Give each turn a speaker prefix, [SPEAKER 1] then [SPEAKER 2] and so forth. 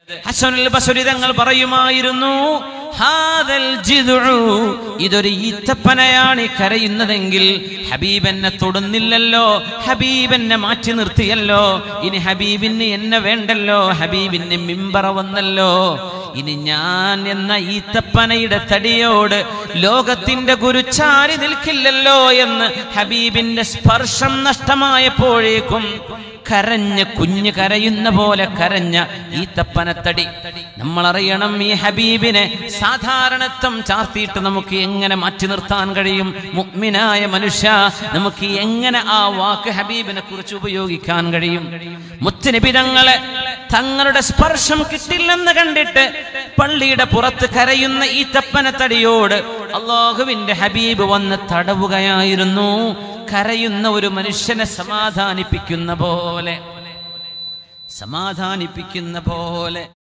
[SPEAKER 1] ഹസനുൽ ബസരി തങ്ങൾ പറയുമായിരുന്നു ഹാദൽ ജിദ്ഉ ഇതൊരു ഈത്തപ്പനയാണ് ഈ കരയുന്നതെങ്കിൽ ഹബീബ് എന്നെ തൊടുന്നില്ലല്ലോ ഹബീബ് എന്നെ മാറ്റി നിർത്തിയല്ലോ ഇനി ഹബീബിന് എന്നെ വേണ്ടല്ലോ ഹബീബിന് മിമ്പറ വന്നല്ലോ ഇനി ഞാൻ എന്ന ഈത്തപ്പനയുടെ തടിയോട് ലോകത്തിന്റെ ഗുരുച്ചാരി നിൽക്കില്ലല്ലോ എന്ന് ഹബീബിന്റെ സ്പർശം നഷ്ടമായപ്പോഴേക്കും കരഞ്ഞ കുഞ്ഞ് കരയുന്ന പോലെ കരഞ്ഞ ഈ തപ്പനത്തടി നമ്മൾ അറിയണം ഈ ഹബീബിനെ സാധാരണത്വം ചാർത്തിയിട്ട് നമുക്ക് എങ്ങനെ മാറ്റി നിർത്താൻ കഴിയും മുഗ്മിനായ മനുഷ്യ നമുക്ക് എങ്ങനെ ആ വാക്ക് ഹബീബിനെ കുറിച്ച് ഉപയോഗിക്കാൻ കഴിയും മുത്തുനിബിതങ്ങളെ തങ്ങളുടെ സ്പർശം കിട്ടില്ലെന്ന് കണ്ടിട്ട് പള്ളിയുടെ പുറത്ത് കരയുന്ന ഈ തപ്പനത്തടിയോട് അള്ളാഹുവിന്റെ ഹബീബ് വന്ന് തടവുകയായിരുന്നു കരയുന്ന ഒരു മനുഷ്യനെ സമാധാനിപ്പിക്കുന്ന പോലെ സമാധാനിപ്പിക്കുന്ന പോലെ